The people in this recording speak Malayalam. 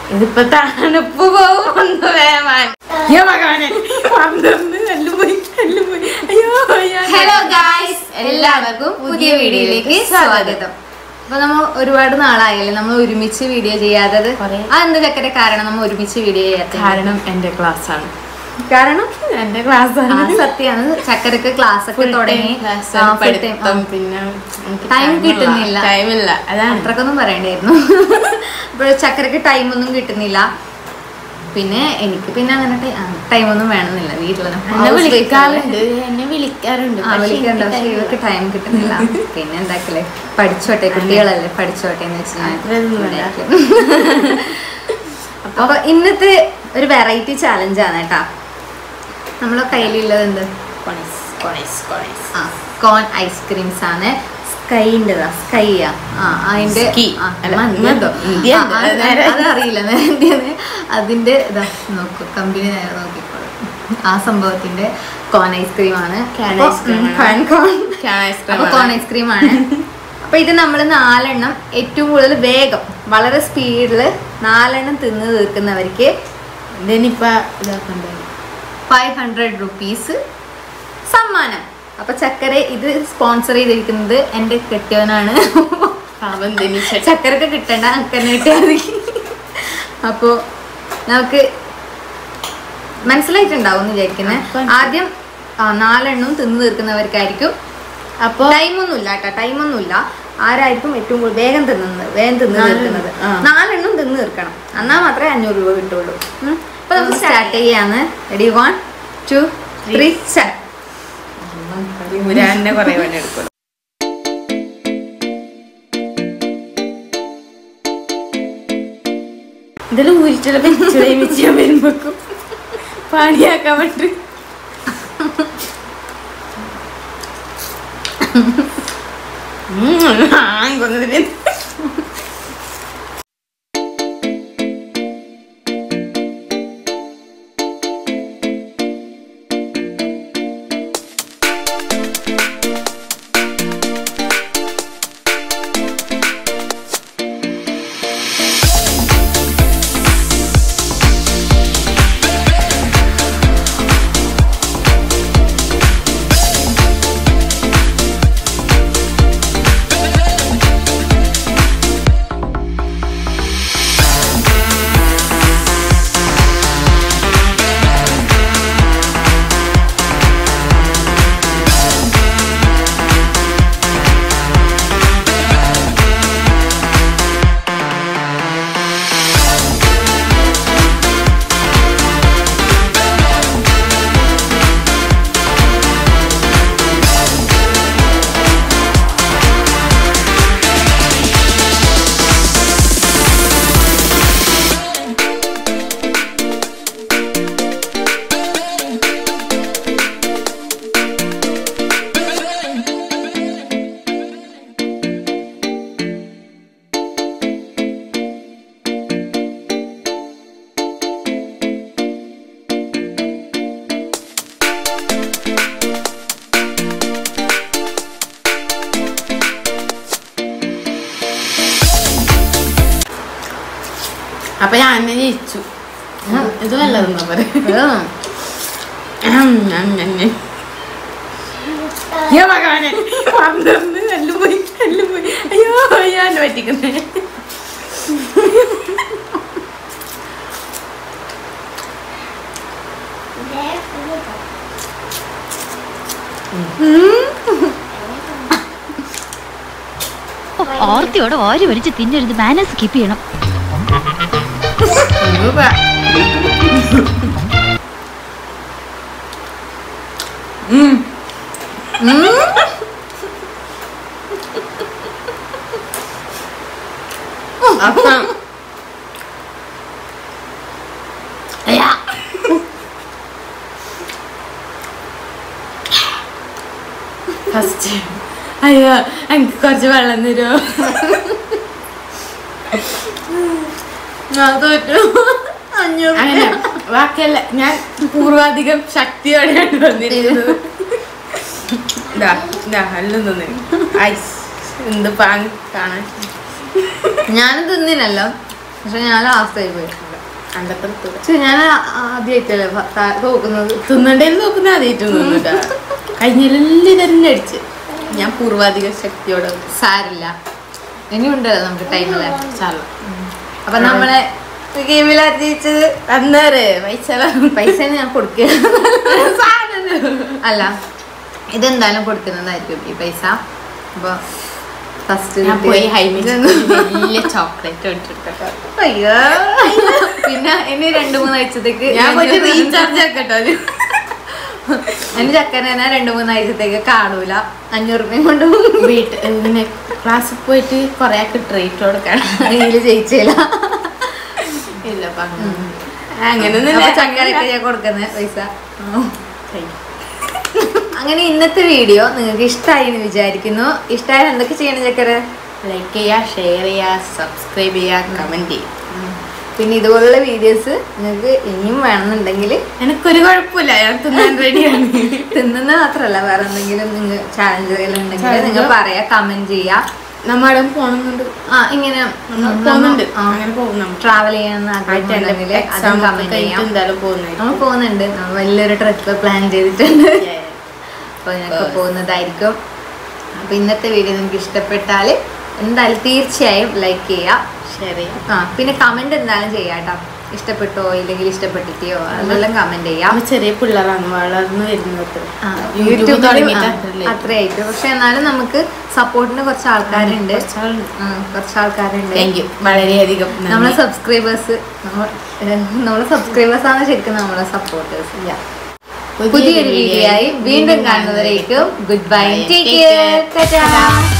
ഇതിപ്പോ തണുപ്പ് പോകുന്നു വേമാൻ അയ്യോ ഭഗവാനെ പന്ത്രണ്ട് എല്ലാം പോയി എല്ലാം പോയി അയ്യോ ഹലോ ഗായ്സ് എല്ലാവർക്കും പുതിയ വീഡിയോയിലേക്ക് സ്വാഗതം അപ്പൊ നമ്മൾ ഒരുപാട് നാളായല്ലേ നമ്മൾ ഒരുമിച്ച് വീഡിയോ ചെയ്യാത്തത് കുറേ. അതെന്താ ചക്കര കാരണം നമ്മൾ ഒരുമിച്ച് വീഡിയോ ചെയ്യാത്ത കാരണം എന്റെ ക്ലാസ് ആണ് കാരണം എന്റെ ക്ലാസ് ആ ആണ് സത്യാണ് ചക്കരക്ക് ക്ലാസ് ഒക്കെ തുടങ്ങി ക്ലാസ് ആ, full time. പഠിത്തം ആ. പിന്നെ Time കിട്ടുന്നില്ല. ടൈമില്ല അതാണ് അത്രക്കൊന്നും പറയണ്ടായിരുന്നു അപ്പോൾ ചക്കരക്ക് ടൈമൊന്നും കിട്ടുന്നില്ല പിന്നെ എനിക്ക് പിന്നെ അങ്ങനെ ടൈമൊന്നും വേണമെന്നില്ല വീട്ടിൽ എന്നെ വിളിക്കാറുണ്ട് എന്നെ വിളിക്കാറുണ്ട് ആ പക്ഷേ വിളിക്കണ്ട എനിക്ക് പക്ഷെ time ഇവർക്ക് ടൈം കിട്ടുന്നില്ല പിന്നെ എന്താക്കല്ലേ പഠിച്ചോട്ടെ കുട്ടികളല്ലേ പഠിച്ചോട്ടെ എന്ന് വെച്ച് ഞാൻ അത്രയൊന്നും വേണ്ട. ഇതാക്കി. അപ്പൊ ഇന്നത്തെ ഒരു വെറൈറ്റി ചാലഞ്ച് ആണ് കേട്ടാ നമ്മളെ കയ്യിലുള്ളത് എന്ത് കൊണൈസ്, കൊണൈസ്, കൊണൈസ്. ആ കോൺ ഐസ്ക്രീംസ് ആണ് സ്കൈൻ്റെതാ സ്കൈയാ ആ അതിന്റെ Ski. ആ, അല്ല, മഞ്ഞ എന്തോ. ഇന്ത്യ ആ, ഉണ്ട്. ആ, അത് നേരെ. അതറിയില്ല എന്താണ് അതിന്റെ ഇതാ നോക്കൂ കമ്പനി നേരെ നോക്കിക്കോളൂ ആ സംഭവത്തിന്റെ കോൺ ഐസ്ക്രീം ആണ് Can അപ്പൊ, ice cream ഉം, ആണ്. can cone Can ice cream അപ്പൊ ആണ്. കോൺ ഐസ്ക്രീം ആണ് അപ്പൊ ഇത് നമ്മൾ നാലെണ്ണം ഏറ്റവും കൂടുതൽ വേഗം വളരെ സ്പീഡിൽ നാലെണ്ണം തിന്ന് തീർക്കുന്നവർക്ക് ഇതിനിപ്പോ ഇതാക്കണ്ടേ ഫൈവ് ഹൺഡ്രഡ് റുപ്പീസ് സമ്മാനം അപ്പൊ ചക്കര ഇത് സ്പോൺസർ ചെയ്തിരിക്കുന്നത് എൻ്റെ കെട്ടിയവനാണ് പാവം ധനിച്ച ചക്കരക്ക് കിട്ടണ്ട അക്കന്നെ കിട്ടിയാൽ മതി അപ്പോ നമുക്ക് മനസ്സിലായിട്ടുണ്ടാവും എന്ന് വിചാരിക്കുന്നത് അപ്പൊ- ആദ്യം ആ, നാലെണ്ണം തിന്നു തീർക്കുന്നവർക്കായിരിക്കും അപ്പൊ ടൈമൊന്നുമില്ല കേട്ടോ ടൈമൊന്നുമില്ല ആരായിരിക്കും ഏറ്റവും കൂടുതൽ വേഗം തിന്നുന്നത് വേഗം തിന്ന് നാലെണ്ണം. തീർക്കുന്നത് ആ. നാലെണ്ണം തിന്ന് തീർക്കണം എന്നാൽ മാത്രമേ അഞ്ഞൂറ് രൂപ കിട്ടുള്ളൂ ഉം. അപ്പൊ നമുക്ക് സ്റ്റാർട്ട് ചെയ്യാണ് ready one two three start ഊരാന്റെ കുറെ പണി എടുക്കും ഇതിൽ ഊരിച്ചുള്ള പിക്ചർ വെച്ച് ഞാൻ വരുമ്പോക്കും പണിയാക്കാൻ പറ്റും കൊന്നതിന് അപ്പൊ ഞാൻ തന്നെ ജയിച്ചു ഇത് വല്ലതെന്നാ പറയാ അയ്യോ ഭഗവാനെ പന്ത്രണ്ട് എല്ലാം പോയി എല്ലാം പോയി അയ്യോ ഞാൻ പറ്റിക്കുന്നേ ഓർത്തിയോടെ ഓരി വലിച്ച് തിന്നരുത് മാനസ് കീപ്പ് ചെയ്യണം അപ്പം അയ്യാ. ഫസ്റ്റ് അയ്യോ എനിക്ക് കുറച്ച് വെള്ളം തരുമോ ഞാൻ തോറ്റു അഞ്ഞൂറ് അങ്ങനെ ബാക്കിയല്ല ഞാൻ പൂർവാധികം ശക്തിയോടെയാണ് വന്നിരിക്കുന്നത് ഇതാ ഇതാ എല്ലാം തന്നെ ഐസ് എന്ത് പാങ് കാണാൻ ഞാനും തിന്നിനല്ലോ പക്ഷെ ഞാൻ ലാസ്റ്റ് ആയി പോയിട്ടുണ്ട് അതൊക്കെ നിർത്തൂല. പക്ഷെ ഞാൻ ആദ്യമായിട്ടല്ലേ നോക്കുന്നത് തിന്നണ്ടേന്ന് നോക്കുന്ന ആദ്യമായിട്ട് തിന്നിട്ടാ കഴിഞ്ഞെല്ലാം തന്നെ അടിച്ച് ഞാൻ പൂർവാധിക ശക്തിയോടെ സാരില്ല ഇനിയുണ്ടല്ലോ നമുക്ക് ടൈമില് ചാല അപ്പൊ നമ്മളെ ഗെയിമിൽ അറിയിച്ചത് അന്നേരെ പൈസ പൈസ ഞാൻ കൊടുക്കുക അല്ല ഇതെന്തായാലും കൊടുക്കുന്നതായിരിക്കും ഈ പൈസ അപ്പൊ ഫസ്റ്റ് ഞാൻ പോയി ഹൈമിച്ച് വലിയ ചോക്ലേറ്റ് ഇട്ടിട്ടോ അയ്യോ പിന്നെ ഇനി രണ്ടു മൂന്ന് ആഴ്ചത്തേക്ക് ഞാൻ പോയിട്ട് റീചാർജ് ആക്കട്ടോ അത് എന്റെ ചക്കനെ രണ്ടു മൂന്ന് ആഴ്ചത്തേക്ക് കാണൂല അഞ്ഞൂറ് രൂപയും കൊണ്ട് വീട്ട് ഇങ്ങനെ ക്ലാസ്സിൽ പോയിട്ട് കൊറേ ഒക്കെ ട്രീറ്റ് കൊടുക്കണം അതിൽ ജയിച്ചില്ല ഇല്ല അങ്ങനൊന്നും അപ്പൊ ചക്കരയൊക്കെ ഞാൻ കൊടുക്കുന്ന പൈസ അങ്ങനെ ഇന്നത്തെ വീഡിയോ നിങ്ങൾക്ക് ഇഷ്ടമായി എന്ന് വിചാരിക്കുന്നു ഇഷ്ടമായ എന്തൊക്കെ ചെയ്യണം ചക്കര ലൈക്ക് ചെയ്യുക ഷെയർ ചെയ്യുക സബ്സ്ക്രൈബ് ചെയ്യുക കമന്റ് ചെയ്യുക പിന്നെ ഇതുപോലുള്ള വീഡിയോസ് നിങ്ങൾക്ക് ഇനിയും വേണമെന്നുണ്ടെങ്കിൽ എനിക്കൊരു കുഴപ്പമില്ല ഞാൻ തിന്നാൻ റെഡിയാണ് തിന്നുന്ന മാത്രമല്ല വേറെ എന്തെങ്കിലും നിങ്ങൾ ചാലഞ്ചുകൾ ഉണ്ടെങ്കിൽ Challenge. നിങ്ങൾ പറയാ കമന്റ് ചെയ്യാ നമ്മുടെ പോണുന്നുണ്ട് ആ ഇങ്ങനെ പോകുന്നുണ്ട് അങ്ങനെ പോകുന്നു ട്രാവൽ ചെയ്യാൻ ആഗ്രഹമുണ്ടെങ്കിൽ അതും കമന്റ് ചെയ്യാം എന്തായാലും പോകുന്നത് നമ്മൾ പോകുന്നുണ്ട് നമ്മൾ വലിയൊരു ട്രിപ്പ് പ്ലാൻ ചെയ്തിട്ടുണ്ട് അപ്പോൾ ഞങ്ങൾക്ക് പോകുന്നതായിരിക്കും അപ്പോൾ ഇന്നത്തെ വീഡിയോ നിങ്ങൾക്ക് ഇഷ്ടപ്പെട്ടാൽ എന്തായാലും തീർച്ചയായും ലൈക്ക് ചെയ്യുക ഷെയർ ചെയ്യാം ആ പിന്നെ കമന്റ് എന്തായാലും ചെയ്യാം കേട്ടോ ഇഷ്ടപ്പെട്ടോ ഇല്ലെങ്കിൽ ഇഷ്ടപ്പെട്ടിട്ടോ അതെല്ലാം കമന്റ് ചെയ്യാം നമ്മ ചെറിയ പിള്ളേരാണ് വളർന്നു വരുന്നത് ആ, യൂട്യൂബ് യൂട്യൂബിലും തുടങ്ങിയിട്ട് ആ, അത്രയല്ലേ? അത്രയായിട്ട് പക്ഷെ എന്നാലും നമുക്ക് സപ്പോർട്ടിന് കുറച്ച് ആൾക്കാരുണ്ട് കുറച്ചാളുണ്ട്. ആ, കുറച്ച് ആൾക്കാരുണ്ട് താങ്ക് യു വളരെയധികം നമ്മളെ സബ്സ്ക്രൈബേഴ്സ് നമ്മളെ സബ്സ്ക്രൈബേഴ്സ് ആണ് ശരിക്കും നമ്മളെ സപ്പോർട്ടേഴ്സ് പുതിയൊരു വീഡിയോ ആയി വീണ്ടും കാണുന്നവരേക്കും ഗുഡ് ബൈ ടേക്ക് കെയർ